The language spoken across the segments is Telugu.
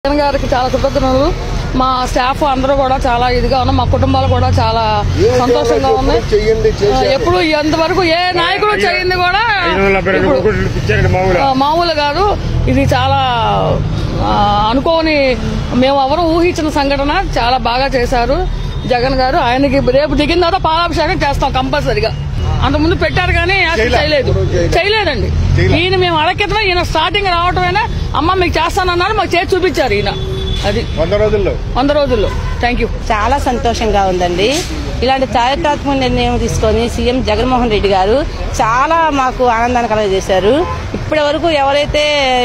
జగన్ గారికి చాలా కృతజ్ఞతలు మా స్టాఫ్ అందరూ కూడా చాలా ఇదిగా ఉన్నాం మా కుటుంబాలు కూడా చాలా సంతోషంగా ఉన్నాయి చెయ్యండి ఆ, ఎప్పుడు ఎంతవరకు ఏ నాయకుడు చేయింది కూడా ఇప్పుడు, ఆ, మామూలు కాదు ఇది చాలా ఆ, అనుకోని మేము ఎవరు ఊహించిన సంఘటన చాలా బాగా చేశారు జగన్ గారు ఆయనకి రేపు దిగిన తర్వాత పాలాభిషేకం చేస్తాం కంపల్సరిగా అంతకుముందు పెట్టారు కానీ అసలు చేయలేదు చేయలేదండి ఈయన మేము అడగెత్తమే ఈయన స్టార్టింగ్ రావటమేనా అమ్మ మీకు చేస్తానన్నారు మాకు చేసి చూపించారు ఈయన అది వంద రోజుల్లో వంద రోజుల్లో థ్యాంక్ యూ చాలా సంతోషంగా ఉందండి ఇలాంటి చారిత్రాత్మక నిర్ణయం తీసుకొని సీఎం జగన్మోహన్ రెడ్డి గారు చాలా మాకు ఆనందాన్ని కలగజేశారు ఇప్పటి వరకు ఎవరైతే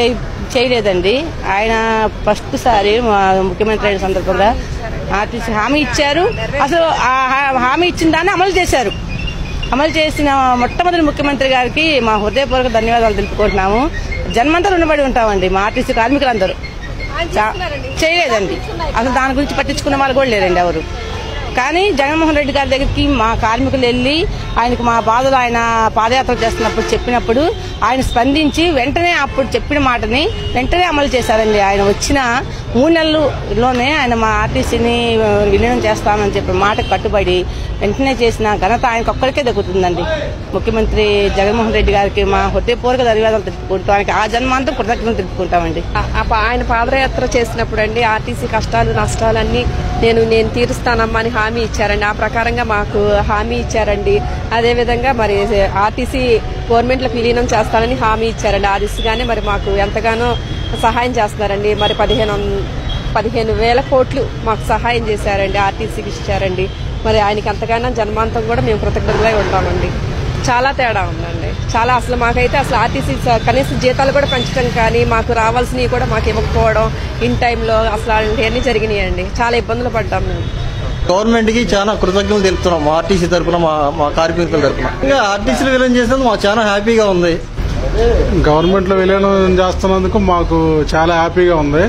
చేయలేదండి ఆయన ఫస్ట్ సారి మా ముఖ్యమంత్రి అయిన సందర్భంగా ఆర్టీసీ హామీ ఇచ్చారు అసలు ఆ హా- హామీ ఇచ్చిన దాన్ని అమలు చేశారు అమలు చేసిన మొట్టమొదటి ముఖ్యమంత్రి గారికి మా హృదయపూర్వక ధన్యవాదాలు తెలుపుకుంటున్నాము జన్మంతా రుణపడి ఉంటామండి మా ఆర్టీసీ కార్మికులందరూ చా- చేయలేదండి అసలు దాని గురించి పట్టించుకున్న వాళ్ళు కూడా లేరండి ఎవరు కానీ జగన్మోహన్ రెడ్డి గారి దగ్గరికి మా కార్మికులు వెళ్ళి ఆయనకు మా బాధలు ఆయన పాదయాత్ర చేస్తున్నప్పుడు చెప్పినప్పుడు ఆయన స్పందించి వెంటనే అప్పుడు చెప్పిన మాటని వెంటనే అమలు చేశారండి ఆయన వచ్చిన మూడు నెలల్లోనే ఆయన మా ఆర్టీసీని విలీనం చేస్తామని చెప్పిన మాటకు కట్టుబడి వెంటనే చేసిన ఘనత ఆయనకు ఒక్కరికే దక్కుతుందండి ముఖ్యమంత్రి జగన్మోహన్ రెడ్డి గారికి మా హృదయపూర్వక ధన్యవాదాలు తెలుపుకుంటాం ఆయనకి ఆ జన్మాంతం కృతజ్ఞతలు తెలుపుకుంటామండి ఆ- ఆ- ఆయన పాదయాత్ర చేసినప్పుడు అండి ఆర్టీసీ కష్టాలు నష్టాలన్నీ నేను నేను తీరుస్తానమ్మా అని హామీ ఇచ్చారండి ఆ ప్రకారంగా మాకు హామీ ఇచ్చారండి అదేవిధంగా మరి ఆర్టీసీ గవర్నమెంట్ లో విలీనం చేస్తానని హామీ ఇచ్చారండి ఆ దిశగానే మరి మాకు ఎంతగానో సహాయం చేస్తున్నారండి మరి పదిహేను వం- పదిహేను వేల కోట్లు మాకు సహాయం చేశారండి ఆర్టీసీకి ఇచ్చారండి మరి ఆయనకి ఎంతగానో జన్మాంతం కూడా మేము కృతజ్ఞతలై ఉంటామండి చాలా తేడా ఉందండి చాలా అసలు మాకైతే అసలు ఆర్టీసీ స- కనీసం జీతాలు కూడా పెంచడం కానీ మాకు రావాల్సినవి కూడా మాకు ఇవ్వకపోవడం ఇన్ టైంలో అసలు అలాంటివన్నీ జరిగినాయండి చాలా ఇబ్బందులు పడ్డాం మేము గవర్నమెంట్ కి చాలా కృతజ్ఞతలు తెలుపుతున్నాం మా ఆర్టీసీ తరఫున మా మా కార్మికుల తరఫున ఇంకా ఆర్టీసీలు విలీనం చేసినందుకు మాకు చాలా హ్యాపీగా ఉంది గవర్నమెంట్ లో విలీనం చేస్తున్నందుకు మాకు చాలా హ్యాపీగా ఉంది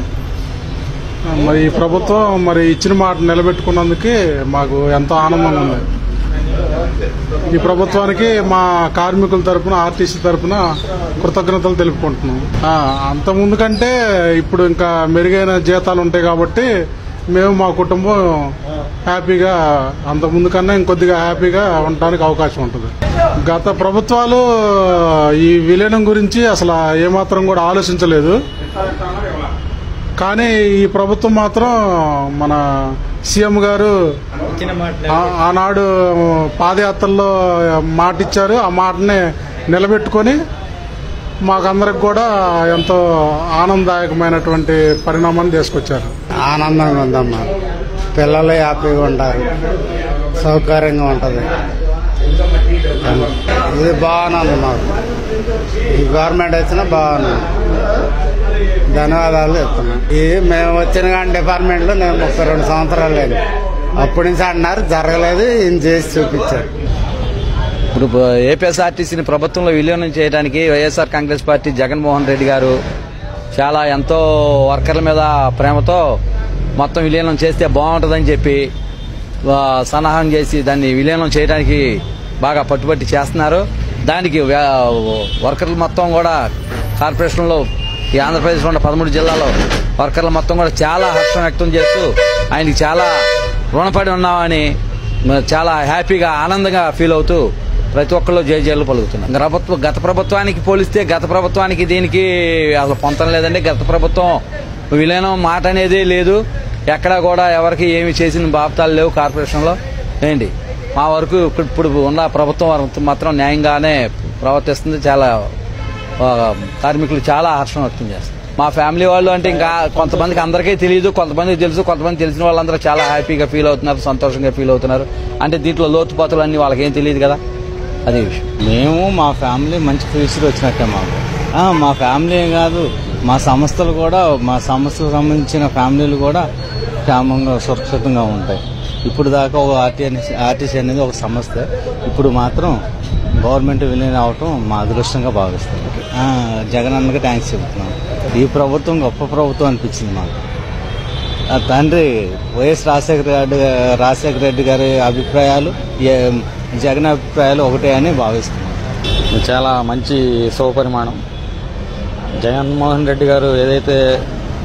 మరి ఈ ప్రభుత్వం మరి ఇచ్చిన మాట నిలబెట్టుకున్నందుకు మాకు ఎంతో ఆనందంగా ఉంది ఈ ప్రభుత్వానికి మా కార్మికుల తరపున ఆర్టీసీ తరపున కృతజ్ఞతలు తెలుపుకుంటున్నాం ఆ, అంత ముందు కంటే ఇప్పుడు ఇంకా మెరుగైన జీతాలు ఉంటాయి కాబట్టి మేము మా కుటుంబం హ్యాపీగా అంత ముందు కన్నా ఇంకొద్దిగా హ్యాపీగా ఉండడానికి అవకాశం ఉంటుంది గత ప్రభుత్వాలు ఈ విలీనం గురించి అసలు ఏమాత్రం కూడా ఆలోచించలేదు కానీ ఈ ప్రభుత్వం మాత్రం మన సీఎం గారు ఆ- ఆనాడు పాదయాత్రలో మాట ఇచ్చారు ఆ మాటని నిలబెట్టుకొని మాకందరికి కూడా ఎంతో ఆనందదాయకమైనటువంటి పరిణామాన్ని తీసుకొచ్చారు ఆనందంగా ఉందమ్మా పిల్లలు హ్యాపీగా ఉంటారు సౌకర్యంగా ఉంటుంది ఇది బాగానే ఉంది మాకు ఈ గవర్నమెంట్ వచ్చినా బాగుంది ధన్యవాదాలు చెప్తున్నాం ఇది మేము వచ్చిన కానీ డిపార్ట్మెంట్లో నేను ముప్పై రెండు సంవత్సరాలు లేదు అప్పటి నుంచి అన్నారు జరగలేదు ఈయన చేసి చూపించారు ఇప్పుడు ఏపీఎస్ఆర్టీసీని ప్రభుత్వంలో విలీనం చేయడానికి వైఎస్ఆర్ కాంగ్రెస్ పార్టీ జగన్మోహన్ రెడ్డి గారు చాలా ఎంతో వర్కర్ల మీద ప్రేమతో మొత్తం విలీనం చేస్తే బాగుంటుందని చెప్పి ఆ, సన్నాహం చేసి దాన్ని విలీనం చేయడానికి బాగా పట్టుబట్టి చేస్తున్నారు దానికి వ్యా- వర్కర్లు మొత్తం కూడా కార్పొరేషన్లో ఈ ఆంధ్రప్రదేశ్లో ఉన్న పదమూడు జిల్లాలో వర్కర్లు మొత్తం కూడా చాలా హర్షం వ్యక్తం చేస్తూ ఆయనకి చాలా రుణపడి ఉన్నామని మ- చాలా హ్యాపీగా ఆనందంగా ఫీల్ అవుతూ ప్రతి ఒక్కళ్ళు జై జైలు పలుకుతున్నారు ప్రభుత్వం గత ప్రభుత్వానికి పోలిస్తే గత ప్రభుత్వానికి దీనికి అసలు పొంతం లేదండి గత ప్రభుత్వం విలీనం మాట అనేది లేదు ఎక్కడా కూడా ఎవరికి ఏమి చేసిన బాప్తాలు లేవు కార్పొరేషన్లో ఏంటి మా వరకు ఇప్పుడు ఇప్పుడు ఉన్న ప్రభుత్వం వరకు మాత్రం న్యాయంగానే ప్రవర్తిస్తుంది చాలా ఆ, కార్మికులు చాలా హర్షం వ్యక్తం చేస్తారు మా ఫ్యామిలీ వాళ్ళు అంటే ఇంకా కొంతమందికి అందరికీ తెలియదు కొంతమందికి తెలుసు కొంతమంది తెలిసిన వాళ్ళందరూ చాలా హ్యాపీగా ఫీల్ అవుతున్నారు సంతోషంగా ఫీల్ అవుతున్నారు అంటే దీంట్లో లోతుపాతులు అన్ని వాళ్ళకి ఏం తెలియదు కదా అదే విషయం మేము మా ఫ్యామిలీ మంచి ఫ్యూచర్ వచ్చినట్టే మాకు ఆ, మా ఫ్యామిలీ ఏం కాదు మా సంస్థలు కూడా మా సంస్థకు సంబంధించిన ఫ్యామిలీలు కూడా క్షేమంగా సురక్షితంగా ఉంటాయి ఇప్పుడు దాకా ఒక ఆర్టీ ఆర్టీసీ అనేది ఒక సంస్థ ఇప్పుడు మాత్రం గవర్నమెంట్ విలీనం అవటం మా అదృష్టంగా భావిస్తాం ఆ, జగన్ అన్నకి థ్యాంక్స్ చెబుతున్నాం ఈ ప్రభుత్వం గొప్ప ప్రభుత్వం అనిపించింది మాకు ఆ తండ్రి వైఎస్ రాజశేఖర రెడ్డి రాజశేఖర రెడ్డి గారి అభిప్రాయాలు ఏ- జగన్ అభిప్రాయాలు ఒకటే అని భావిస్తున్నాం చాలా మంచి శుభపరిమాణం జగన్మోహన్ రెడ్డి గారు ఏదైతే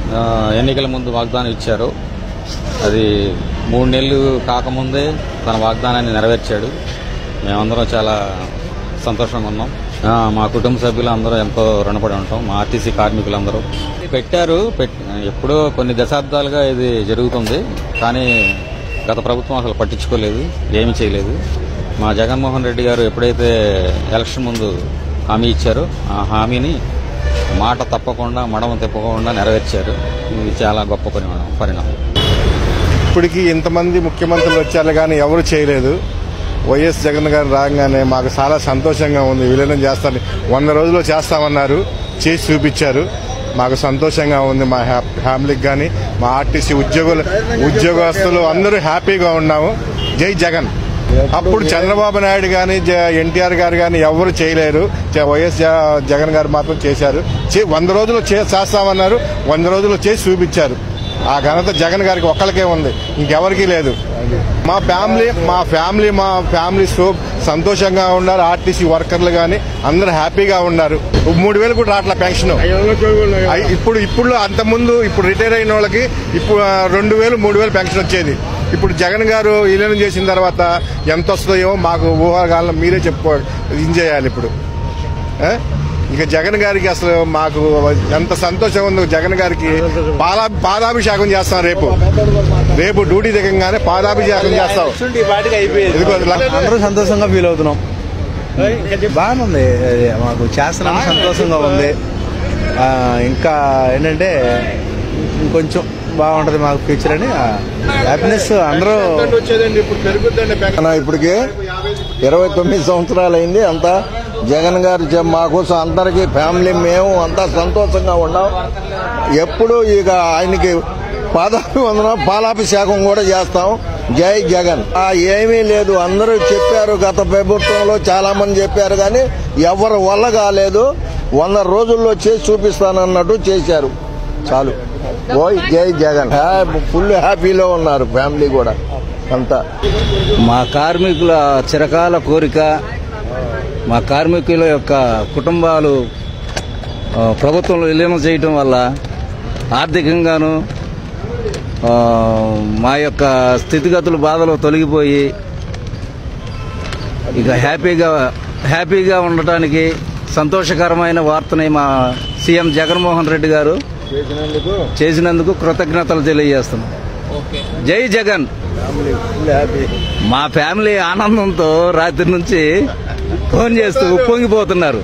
ఆ, ఎన్నికల ముందు వాగ్దానం ఇచ్చారు అది మూడు నెలలు కాకముందే తన వాగ్దానాన్ని నెరవేర్చాడు మేమందరం చాలా సంతోషంగా ఉన్నాం ఆ, మా కుటుంబ సభ్యులు అందరూ ఎంతో రుణపడి ఉంటాం మా ఆర్టీసీ కార్మికులందరూ పెట్టారు పెట్- ఎప్పుడో కొన్ని దశాబ్దాలుగా ఇది జరుగుతుంది కానీ గత ప్రభుత్వం అసలు పట్టించుకోలేదు ఏమీ చేయలేదు మా జగన్మోహన్ రెడ్డి గారు ఎప్పుడైతే ఎలక్షన్ ముందు హామీ ఇచ్చారో ఆ హామీని మాట తప్పకుండా మడమ తిప్పకుండా నెరవేర్చారు ఇది చాలా గొప్ప పరిణామం పరిణామం ఇప్పటికీ ఇంతమంది ముఖ్యమంత్రులు వచ్చారు కానీ ఎవరు చేయలేదు వైఎస్ జగన్ గారు రాగానే మాకు చాలా సంతోషంగా ఉంది విలీనం చేస్తారని వంద రోజుల్లో చేస్తామన్నారు చేసి చూపించారు మాకు సంతోషంగా ఉంది మా హ్యా- ఫ్యామిలీకి కానీ మా ఆర్టీసీ ఉద్యోగులు ఉద్యోగస్తులు అందరూ హ్యాపీగా ఉన్నాము జై జగన్ అప్పుడు చంద్రబాబు నాయుడు కానీ ఎన్టీఆర్ గారు కానీ ఎవరు చేయలేరు చ- వైఎస్ జ- జగన్ గారు మాత్రం చేశారు చే- వంద రోజులు చే- చేస్తామన్నారు వంద రోజులు చేసి చూపించారు ఆ ఘనత జగన్ గారికి ఒక్కరికే ఉంది ఇంకెవరికీ లేదు మా ఫ్యామిలీ మా ఫ్యామిలీ మా ఫ్యామిలీ సో సంతోషంగా ఉన్నారు ఆర్టీసీ వర్కర్లు కానీ అందరూ హ్యాపీగా ఉన్నారు మూడు వేలు కూడా రావట్లే పెన్షన్ ఐ- ఇప్పుడు ఇప్పుడు అంత ముందు ఇప్పుడు రిటైర్ అయిన వాళ్ళకి ఇప్పుడు ఆ, రెండు వేలు మూడు వేలు పెన్షన్ వచ్చేది ఇప్పుడు జగన్ గారు విలీనం చేసిన తర్వాత ఎంత వస్తుందో మాకు ఊహాగాలం మీరే చెప్పుకో ఇది చేయాలి ఇప్పుడు ఆ? ఇక జగన్ గారికి అసలు మాకు ఎంత సంతోషం ఉందో జగన్ గారికి పాలా పాదాభిషేకం చేస్తాం రేపు రేపు డ్యూటీ దిగంగానే పాదాభిషేకం చేస్తాం ఇదిగో ల- అందరూ సంతోషంగా ఫీల్ అవుతున్నాం బాగానే ఉంది అది మాకు చేస్తున్నాం సంతోషంగా ఉంది ఆ, ఇంకా ఏంటంటే ఇంకొంచెం బాగుంటది మాకు ఫ్యూచర్ అని హ్యాపీనెస్ అందరూ వచ్చేదండి ఇప్పుడు పెరుగుద్దండి పెన్షన్. ఇప్పటికే ఇరవై తొమ్మిది సంవత్సరాలు అయింది అంతా జగన్ గారు చె- మా కోసం అందరికి ఫ్యామిలీ మేము అంతా సంతోషంగా ఉన్నాం ఎప్పుడు ఇక ఆయనకి పాదాభివందనం పాలాభిషేకం కూడా చేస్తాం జై జగన్ ఆ ఏమీ లేదు అందరూ చెప్పారు గత ప్రభుత్వంలో చాలా మంది చెప్పారు కానీ ఎవరి వల్ల కాలేదు వంద రోజుల్లో చేసి చూపిస్తానన్నట్టు చేశారు చాలు ఓయ్ జై జగన్ హ్యా- ఫుల్ హ్యాపీలో ఉన్నారు ఫ్యామిలీ కూడా అంతా మా కార్మికుల చిరకాల కోరిక మా కార్మికుల యొక్క కుటుంబాలు ఆ, ప్రభుత్వంలో విలీనం చేయటం వల్ల ఆర్థికంగాను ఆ, మా యొక్క స్థితిగతులు బాధలు తొలగిపోయి ఇక హ్యాపీగా హ్యాపీగా ఉండటానికి సంతోషకరమైన వార్తని మా సీఎం జగన్మోహన్ రెడ్డి గారు చేసినందుకు కృతజ్ఞతలు తెలియజేస్తున్నాం జై జగన్ మా ఫ్యామిలీ ఆనందంతో రాత్రి నుంచి ఫోన్ చేస్తూ ఉప్పొంగిపోతున్నారు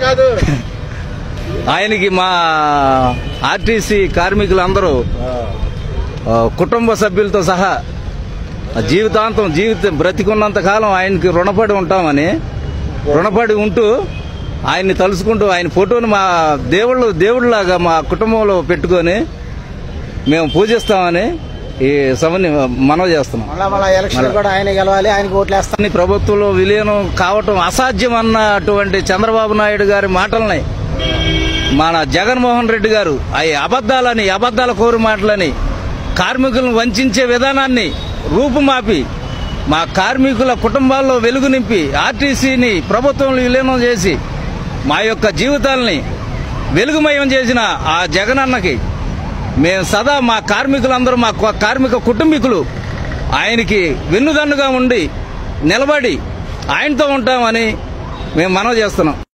ఆయనకి మా ఆర్టీసీ కార్మికులందరూ ఆ, కుటుంబ సభ్యులతో సహా జీవితాంతం జీవితం బ్రతికున్నంత కాలం ఆయనకి రుణపడి ఉంటామని రుణపడి ఉంటూ ఆయన్ని తలుసుకుంటూ ఆయన ఫోటోని మా దేవుళ్ళు దేవుళ్ళలాగా మా కుటుంబంలో పెట్టుకొని మేము పూజిస్తామని ఈ సభని మనవి చేస్తున్నాం ఎలక్షన్ కూడా ఆయన గెలవాలి ఆయనకి ఓట్లేస్తాం అన్ని ప్రభుత్వంలో విలీనం కావటం అసాధ్యం అన్నటువంటి చంద్రబాబు నాయుడు గారి మాటల్ని మన జగన్మోహన్ రెడ్డి గారు అవి అబద్దాలని అబద్దాల కోరు మాటలని కార్మికులను వంచే విధానాన్ని రూపుమాపి మా కార్మికుల కుటుంబాల్లో వెలుగు నింపి ఆర్టీసీని ప్రభుత్వంలో విలీనం చేసి మా యొక్క జీవితాల్ని వెలుగుమయం చేసిన ఆ జగనన్నకి మేము సదా మా కార్మికులందరూ మా క- కార్మిక కుటుంబీకులు ఆయనకి వెన్నుదన్నుగా ఉండి నిలబడి ఆయనతో ఉంటామని మేము మనవి చేస్తున్నాం